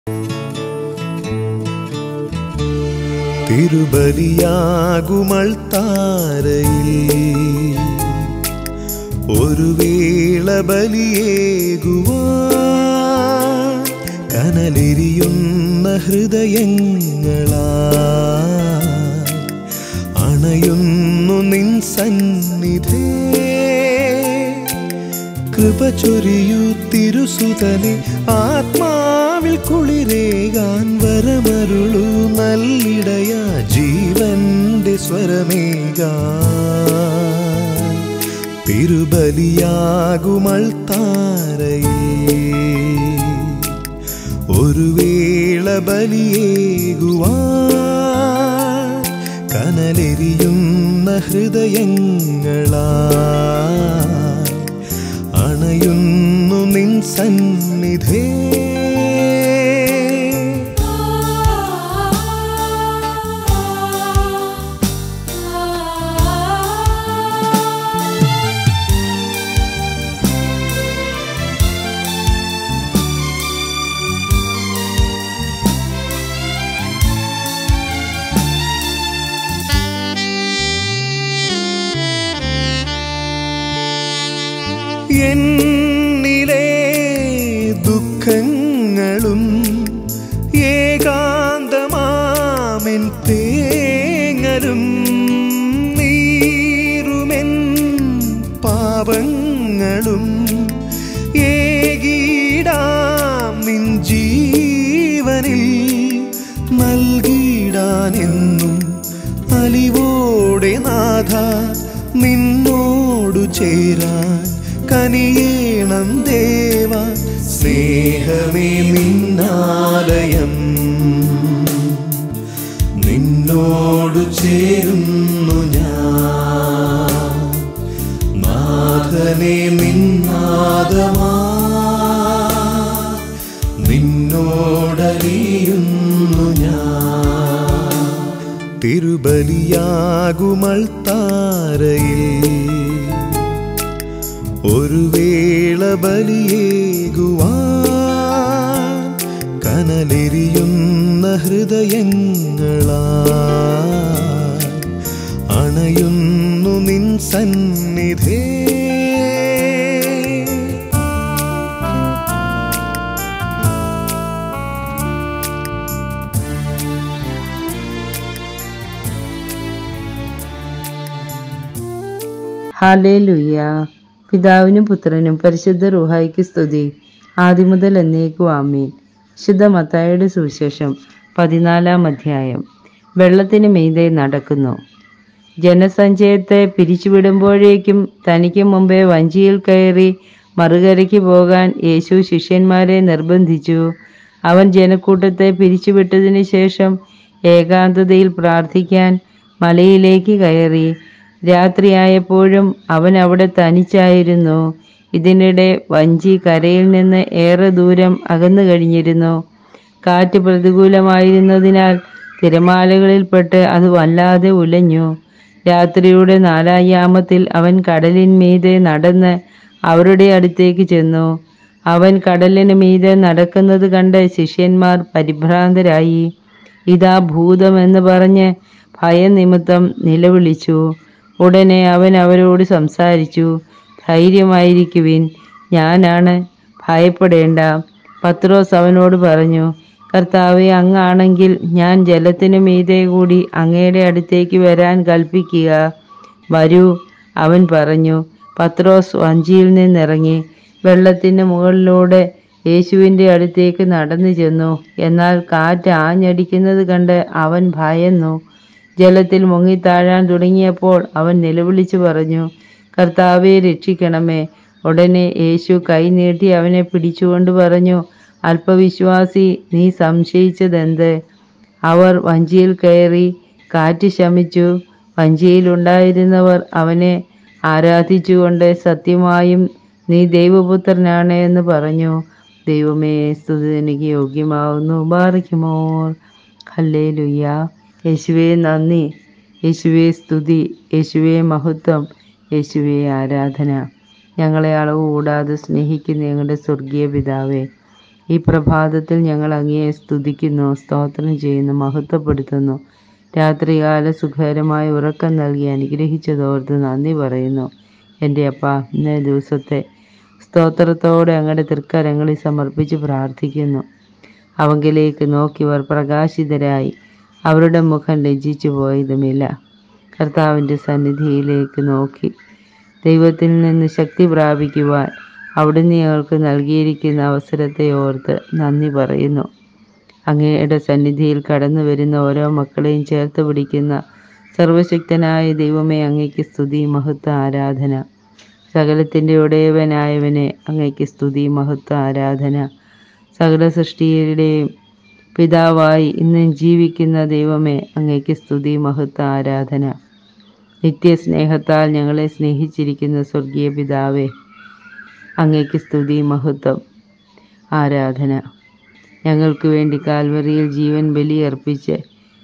തിരുബലിയാകുമൾത്താരയിൽ ഒരു വേള ബലിയേകുവാൻ കനലെരിയുന്ന ഹൃദയങ്ങളാ അണയുന്നു നിൻ സന്നിധേ കൃപ ചൊരിയൂ തിരുസുതനെ ആത്മാവിൽ കുളിരേകാൻ വരമരുളു നല്ലിടയ ജീവന്റെ സ്വരമേകാൻ തിരുബലിയാകുമൾത്താരയിൽ ഒരു വേള ബലിയേകുവാൻ കനലെരിയുന്ന ഹൃദയങ്ങളാ അണയുന്നു നിൻ സന്നിധേ എന്നിലെ ദുഃഖങ്ങളും ഏകാന്തമാമെൻ തേങ്ങലും നീറുമെൻ പാപങ്ങളും ഏകീടാം നിൻ ജീവനിൽ നൽകിടാനെന്നും അലിവോടെ നാഥ നിന്നോടു ചേരാൻ കനിയേണം ദേവ സ്നേഹമേ നിന്നാലയം നിന്നോടു ചേരുന്നു ഞാൻ നാഥനെ നിന്നാദമാ നിന്നോടറിയുന്നു ഞാൻ തിരുബലിയാകുമൾത്താരയിൽ ഒരു വേള ബലിയേകുവാൻ കനലെരിയുന്ന ഹൃദയങ്ങളാ അണയുന്നു നിൻ സന്നിധേ ഹാലേലുയ്യ പിതാവിനും പുത്രനും പരിശുദ്ധ റുഹായിക്ക് സ്തുതി ആദിമുതൽ എന്നേക്കും ആമീൻ ശുദ്ധ മത്തായുടെ സുവിശേഷം പതിനാലാം അധ്യായം വെള്ളത്തിന് മീതെ നടക്കുന്നു ജനസഞ്ചയത്തെ പിരിച്ചുവിടുമ്പോഴേക്കും തനിക്ക് മുമ്പേ വഞ്ചിയിൽ കയറി മറുകരയ്ക്ക് പോകാൻ യേശു ശിഷ്യന്മാരെ നിർബന്ധിച്ചു അവൻ ജനക്കൂട്ടത്തെ പിരിച്ചുവിട്ടതിന് ശേഷം ഏകാന്തതയിൽ പ്രാർത്ഥിക്കാൻ മലയിലേക്ക് കയറി രാത്രിയായപ്പോഴും അവൻ അവിടെ തനിച്ചായിരുന്നു ഇതിനിടെ വഞ്ചി കരയിൽ നിന്ന് ഏറെ ദൂരം അകന്നു കഴിഞ്ഞിരുന്നു കാറ്റ് പ്രതികൂലമായിരുന്നതിനാൽ തിരമാലകളിൽപ്പെട്ട് അത് വല്ലാതെ ഉലഞ്ഞു രാത്രിയുടെ നാലായാമത്തിൽ അവൻ കടലിന്മീതെ നടന്ന് അവരുടെ അടുത്തേക്ക് ചെന്നു അവൻ കടലിന് മീതെ നടക്കുന്നത് കണ്ട് ശിഷ്യന്മാർ പരിഭ്രാന്തരായി ഇതാ ഭൂതമെന്ന് പറഞ്ഞ് ഭയനിമിത്തം നിലവിളിച്ചു ഉടനെ അവൻ അവരോട് സംസാരിച്ചു ധൈര്യമായിരിക്കുവിൻ ഞാനാണ് ഭയപ്പെടേണ്ട പത്രോസ് അവനോട് പറഞ്ഞു കർത്താവെ അങ്ങാണെങ്കിൽ ഞാൻ ജലത്തിനു മീതെ കൂടി അങ്ങയുടെ അടുത്തേക്ക് വരാൻ കൽപ്പിക്കുക വരൂ അവൻ പറഞ്ഞു പത്രോസ് വഞ്ചിയിൽ നിന്നിറങ്ങി വെള്ളത്തിന് മുകളിലൂടെ യേശുവിൻ്റെ അടുത്തേക്ക് നടന്നു ചെന്നു എന്നാൽ കാറ്റ് ആഞ്ഞടിക്കുന്നത് കണ്ട് അവൻ ഭയന്നു ജലത്തിൽ മുങ്ങിത്താഴാൻ തുടങ്ങിയപ്പോൾ അവൻ നിലവിളിച്ചു പറഞ്ഞു കർത്താവെ രക്ഷിക്കണമേ ഉടനെ യേശു കൈ നീട്ടി അവനെ പിടിച്ചുകൊണ്ട് പറഞ്ഞു അല്പവിശ്വാസി നീ സംശയിച്ചതെന്ത് അവർ വഞ്ചിയിൽ കയറി കാറ്റ് ശമിച്ചു വഞ്ചിയിലുണ്ടായിരുന്നവർ അവനെ ആരാധിച്ചുകൊണ്ട് സത്യമായും നീ ദൈവപുത്രനാണ് എന്ന് പറഞ്ഞു ദൈവമേ സ്തുതി എനിക്ക് യോഗ്യമാവുന്നു ബാറിക്കുമോർ ഹല്ലേ ലുയ്യ യേശുവേ നന്ദി യേശുവേ സ്തുതി യേശുവേ മഹത്വം യേശുവേ ആരാധന ഞങ്ങളെ അളവ് കൂടാതെ സ്നേഹിക്കുന്ന ഞങ്ങളുടെ സ്വർഗീയ പിതാവേ ഈ പ്രഭാതത്തിൽ ഞങ്ങൾ അങ്ങയെ സ്തുതിക്കുന്നു സ്തോത്രം ചെയ്യുന്നു മഹത്വപ്പെടുത്തുന്നു രാത്രികാല സുഖകരമായ ഉറക്കം നൽകി അനുഗ്രഹിച്ചതോർത്ത് നന്ദി പറയുന്നു എൻ്റെ അപ്പ ഇന്നേ ദിവസത്തെ സ്തോത്രത്തോടെ അങ്ങയുടെ തൃക്കരങ്ങളിൽ സമർപ്പിച്ച് പ്രാർത്ഥിക്കുന്നു അവങ്കിലേക്ക് നോക്കിയവർ പ്രകാശിതരായി അവരുടെ മുഖം ലജ്ജിച്ചു പോയതുമില്ല കർത്താവിൻ്റെ സന്നിധിയിലേക്ക് നോക്കി ദൈവത്തിൽ നിന്ന് ശക്തി പ്രാപിക്കുവാൻ അവിടുന്ന് ഞങ്ങൾക്ക് നൽകിയിരിക്കുന്ന അവസരത്തെ ഓർത്ത് നന്ദി പറയുന്നു അങ്ങയുടെ സന്നിധിയിൽ കടന്നു വരുന്ന ഓരോ മക്കളെയും ചേർത്ത് പിടിക്കുന്ന സർവശക്തനായ ദൈവമേ അങ്ങയ്ക്ക് സ്തുതി മഹത്വ ആരാധന സകലത്തിൻ്റെ ഉടയവനായവനെ അങ്ങയ്ക്ക് സ്തുതി മഹത്വ ആരാധന സകല സൃഷ്ടിയുടെയും പിതാവായി ഇന്നും ജീവിക്കുന്ന ദൈവമേ അങ്ങയ്ക്ക് സ്തുതി മഹത്വ ആരാധന നിത്യസ്നേഹത്താൽ ഞങ്ങളെ സ്നേഹിച്ചിരിക്കുന്ന സ്വർഗീയ പിതാവേ അങ്ങയ്ക്ക് സ്തുതി മഹത്വം ആരാധന ഞങ്ങൾക്ക് വേണ്ടി കാൽവറിയിൽ ജീവൻ ബലിയർപ്പിച്ച്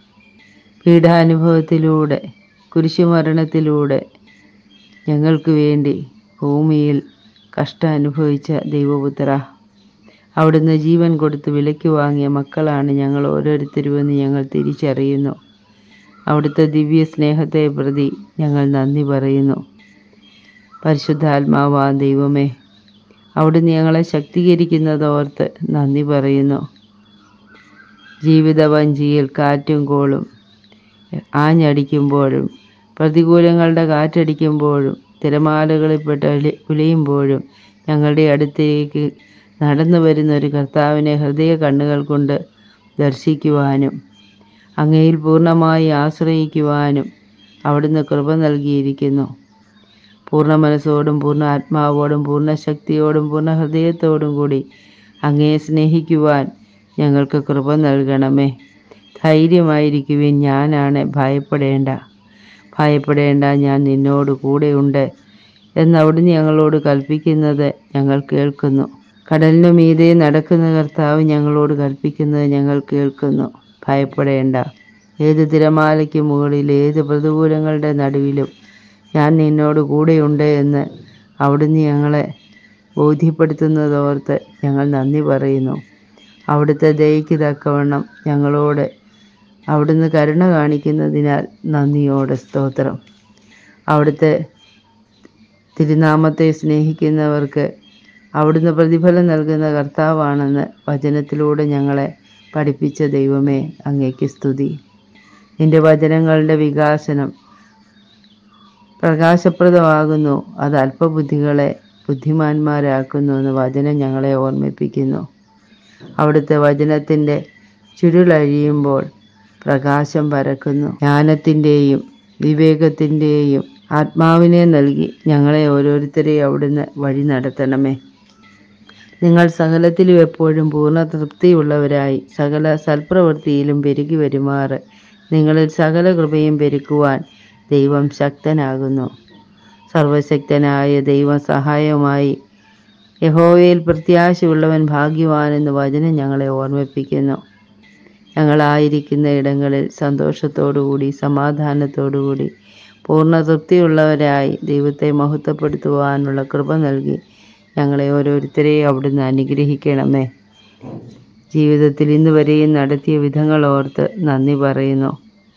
പീഡാനുഭവത്തിലൂടെ കുരിശുമരണത്തിലൂടെ ഞങ്ങൾക്ക് വേണ്ടി ഭൂമിയിൽ കഷ്ടം അനുഭവിച്ച ദൈവപുത്ര അവിടുന്ന് ജീവൻ കൊടുത്ത് വിലയ്ക്ക് വാങ്ങിയ മക്കളാണ് ഞങ്ങൾ ഓരോരുത്തരുമെന്ന് ഞങ്ങൾ തിരിച്ചറിയുന്നു അവിടുത്തെ ദിവ്യ സ്നേഹത്തെ പ്രതി ഞങ്ങൾ നന്ദി പറയുന്നു പരിശുദ്ധാത്മാവാ ദൈവമേ അവിടുന്ന് ഞങ്ങളെ ശക്തീകരിക്കുന്നതോർത്ത് നന്ദി പറയുന്നു ജീവിത വഞ്ചിയിൽ കാറ്റും കോളും ആഞ്ഞടിക്കുമ്പോഴും പ്രതികൂലങ്ങളുടെ കാറ്റടിക്കുമ്പോഴും തിരമാലകളിൽപ്പെട്ട് അലി- ഉലയുമ്പോഴും ഞങ്ങളുടെ അടുത്തേക്ക് നടന്നു വരുന്ന ഒരു കർത്താവിനെ ഹൃദയ കണ്ണുകൾ കൊണ്ട് ദർശിക്കുവാനും അങ്ങയിൽ പൂർണ്ണമായി ആശ്രയിക്കുവാനും അവിടുന്ന് കൃപ നൽകിയിരിക്കുന്നു പൂർണ്ണ മനസ്സോടും പൂർണ്ണ ആത്മാവോടും പൂർണ്ണ ശക്തിയോടും പൂർണ്ണ ഹൃദയത്തോടും കൂടി അങ്ങയെ സ്നേഹിക്കുവാൻ ഞങ്ങൾക്ക് കൃപ നൽകണമേ ധൈര്യമായിരിക്കുവിൻ ഞാനാണ് ഭയപ്പെടേണ്ട ഭയപ്പെടേണ്ട ഞാൻ നിന്നോട് കൂടെയുണ്ട് എന്ന് അവിടുന്ന് ഞങ്ങളോട് കൽപ്പിക്കുന്നത് ഞങ്ങൾ കേൾക്കുന്നു കടലിനു മീതെ നടക്കുന്ന കർത്താവ് ഞങ്ങളോട് കൽപ്പിക്കുന്നത് ഞങ്ങൾ കേൾക്കുന്നു ഭയപ്പെടേണ്ട ഏത് തിരമാലയ്ക്ക് മുകളിൽ ഏത് പ്രതികൂലങ്ങളുടെ നടുവിലും ഞാൻ നിന്നോട് കൂടെയുണ്ട് എന്ന് അവിടുന്ന് ഞങ്ങളെ ബോധ്യപ്പെടുത്തുന്നതോർത്ത് ഞങ്ങൾ നന്ദി പറയുന്നു അവിടുത്തെ ദയയ്ക്ക് തക്കവണ്ണം ഞങ്ങളോട് അവിടുന്ന് കരുണ കാണിക്കുന്നതിനാൽ നന്ദിയോടെ സ്തോത്രം അവിടുത്തെ തിരുനാമത്തെ സ്നേഹിക്കുന്നവർക്ക് അവിടുന്ന് പ്രതിഫലം നൽകുന്ന കർത്താവാണെന്ന് വചനത്തിലൂടെ ഞങ്ങളെ പഠിപ്പിച്ച ദൈവമേ അങ്ങേക്ക് സ്തുതി നിന്റെ വചനങ്ങളുടെ വികാസനം പ്രകാശപ്രദമാകുന്നു അത് അല്പബുദ്ധികളെ ബുദ്ധിമാന്മാരാക്കുന്നു എന്ന് വചനം ഞങ്ങളെ ഓർമ്മിപ്പിക്കുന്നു അവിടുത്തെ വചനത്തിൻ്റെ ചുരുളഴിയുമ്പോൾ പ്രകാശം പരക്കുന്നു ജ്ഞാനത്തിൻ്റെയും വിവേകത്തിൻ്റെയും ആത്മാവിനെ നൽകി ഞങ്ങളെ ഓരോരുത്തരെയും അവിടുന്ന് വഴി നടത്തണമേ നിങ്ങൾ സകലത്തിലും എപ്പോഴും പൂർണ്ണ തൃപ്തിയുള്ളവരായി സകല സൽപ്രവൃത്തിയിലും പെരുകി വരുമാറ് നിങ്ങളിൽ സകല കൃപയും പെരുക്കുവാൻ ദൈവം ശക്തനാകുന്നു സർവശക്തനായ ദൈവം സഹായവുമായി യഹോവയിൽ പ്രത്യാശയുള്ളവൻ ഭാഗ്യവാനെന്ന് വചനം ഞങ്ങളെ ഓർമ്മിപ്പിക്കുന്നു ഞങ്ങളായിരിക്കുന്ന ഇടങ്ങളിൽ സന്തോഷത്തോടുകൂടി സമാധാനത്തോടുകൂടി പൂർണ്ണ തൃപ്തിയുള്ളവരായി ദൈവത്തെ മഹത്വപ്പെടുത്തുവാനുള്ള കൃപ നൽകി ഞങ്ങളെ ഓരോരുത്തരെയും അവിടുന്ന് അനുഗ്രഹിക്കണമേ ജീവിതത്തിൽ ഇന്ന് വരെയും നടത്തിയ വിധങ്ങൾ ഓർത്ത് നന്ദി പറയുന്നു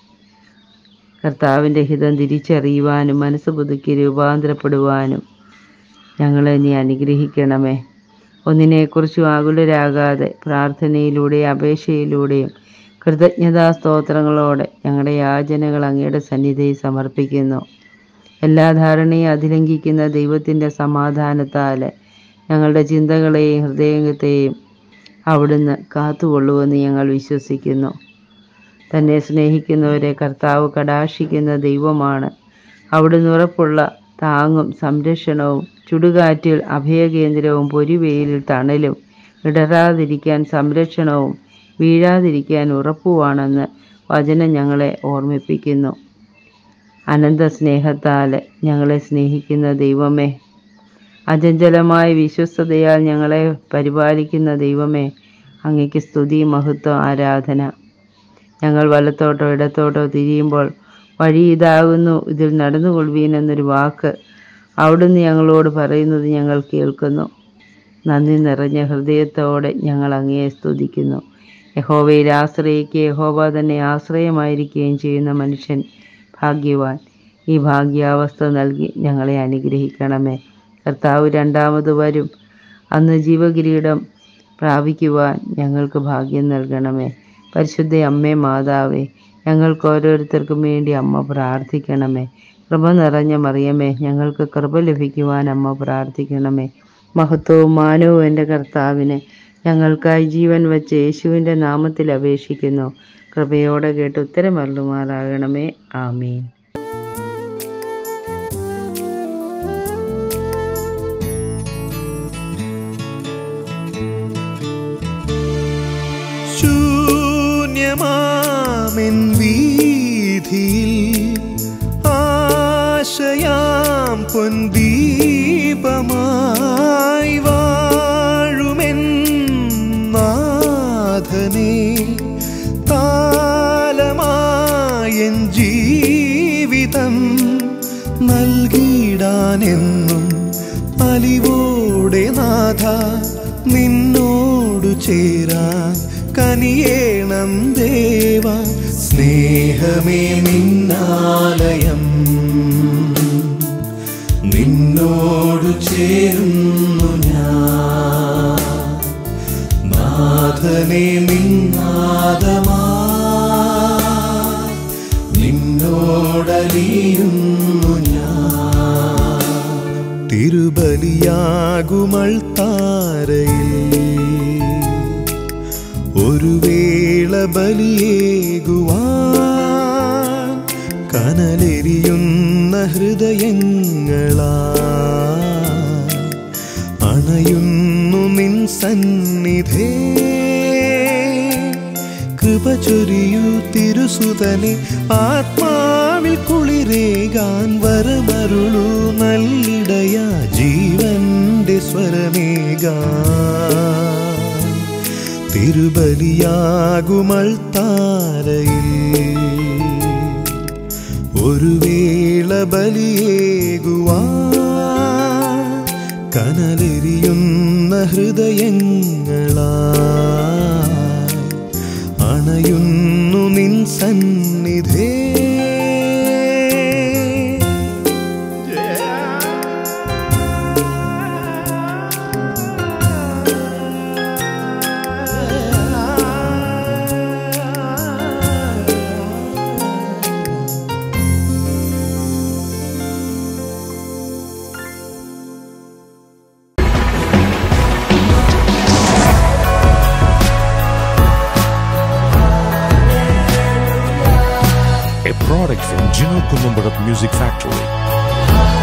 കർത്താവിൻ്റെ ഹിതം തിരിച്ചറിയുവാനും മനസ്സ് പുതുക്കി രൂപാന്തരപ്പെടുവാനും ഞങ്ങളെ നീ അനുഗ്രഹിക്കണമേ ഒന്നിനെക്കുറിച്ചും ആകുലരാകാതെ പ്രാർത്ഥനയിലൂടെയും അപേക്ഷയിലൂടെയും കൃതജ്ഞതാ സ്തോത്രങ്ങളോടെ ഞങ്ങളുടെ യാചനകൾ അങ്ങയുടെ സന്നിധിയിൽ സമർപ്പിക്കുന്നു എല്ലാ ധാരണയും അതിലംഘിക്കുന്ന ദൈവത്തിൻ്റെ സമാധാനത്താൽ ഞങ്ങളുടെ ചിന്തകളെയും ഹൃദയത്തെയും അവിടുന്ന് കാത്തുകൊള്ളുമെന്ന് ഞങ്ങൾ വിശ്വസിക്കുന്നു തന്നെ സ്നേഹിക്കുന്നവരെ കർത്താവ് കടാക്ഷിക്കുന്ന ദൈവമാണ് അവിടുന്ന് ഉറപ്പുള്ള താങ്ങും സംരക്ഷണവും ചുടുകാറ്റിൽ അഭയകേന്ദ്രവും പൊരിവെയിലിൽ തണലും ഇടറാതിരിക്കാൻ സംരക്ഷണവും വീഴാതിരിക്കാൻ ഉറപ്പുവാണെന്ന് വചനം ഞങ്ങളെ ഓർമ്മിപ്പിക്കുന്നു അനന്ത സ്നേഹത്താൽ ഞങ്ങളെ സ്നേഹിക്കുന്ന ദൈവമേ അചഞ്ചലമായ വിശ്വസ്തതയാൽ ഞങ്ങളെ പരിപാലിക്കുന്ന ദൈവമേ അങ്ങയ്ക്ക് സ്തുതി മഹത്വം ആരാധന ഞങ്ങൾ വലത്തോട്ടോ ഇടത്തോട്ടോ തിരിയുമ്പോൾ വഴി ഇതാകുന്നു ഇതിൽ നടന്നുകൊള്ളുവീൻ എന്നൊരു വാക്ക് അവിടുന്ന് ഞങ്ങളോട് പറയുന്നത് ഞങ്ങൾ കേൾക്കുന്നു നന്ദി നിറഞ്ഞ ഹൃദയത്തോടെ ഞങ്ങൾ അങ്ങയെ സ്തുതിക്കുന്നു യഹോവയിൽ ആശ്രയിക്കുകയും യഹോവ തന്നെ ആശ്രയമായിരിക്കുകയും ചെയ്യുന്ന മനുഷ്യൻ ഭാഗ്യവാൻ ഈ ഭാഗ്യാവസ്ഥ നൽകി ഞങ്ങളെ അനുഗ്രഹിക്കണമേ കർത്താവ് രണ്ടാമത് വരും അന്ന് ജീവകിരീടം പ്രാപിക്കുവാൻ ഞങ്ങൾക്ക് ഭാഗ്യം നൽകണമേ പരിശുദ്ധ അമ്മേ മാതാവേ ഞങ്ങൾക്ക് ഓരോരുത്തർക്കും വേണ്ടി അമ്മ പ്രാർത്ഥിക്കണമേ കൃപ നിറഞ്ഞ മറിയമേ ഞങ്ങൾക്ക് കൃപ ലഭിക്കുവാൻ അമ്മ പ്രാർത്ഥിക്കണമേ മഹത്വവും മാനവും എൻ്റെ കർത്താവിന് ഞങ്ങൾക്കായി ജീവൻ വെച്ച് യേശുവിൻ്റെ നാമത്തിൽ അപേക്ഷിക്കുന്നു കൃപയോടെ കേട്ട് ഉത്തരമരുളുമാറാകണമേ ആമീൻ ശൂന്യമാമെൻ വീതിയിൽ ആശയാം പൊൻദീപമായി വാഴുമെൻ നാഥനെ താലമായൻ ജീവിതം നൽകിടാനെന്നും അലിവോടെ നാഥ നിന്നോടു ചേരാൻ കനിയേണം ദേവ സ്നേഹമേ നിന്നാലയം നിന്നോടു ചേരുന്നു ഞാൻ നാഥനെ നിന്നാദമാ നിന്നോടലിയുന്നു ഞാൻ തിരുബലിയാകുമൾ താരയിൽ ഒരു വേള ബലിയേകുവാൻ കനലെരിയുന്ന ഹൃദയങ്ങളാ അണയുന്നു നിൻ സന്നിധേ കൃപ ചൊരിയൂ തിരുസുതനെ ആത്മാവിൽ കുളിരേകാൻ വരമരുളു നല്ലിടയ ജീവന്റെ സ്വരമേകാൻ തിരുബലിയാകുമൾ താരയിൽ ഒരു വേള ബലിയേകുവാൻ കനലെരിയുന്ന ഹൃദയങ്ങളാ അണയുന്നു നിൻ സന്നിധേ a product from Gino Columbarat Music Factory.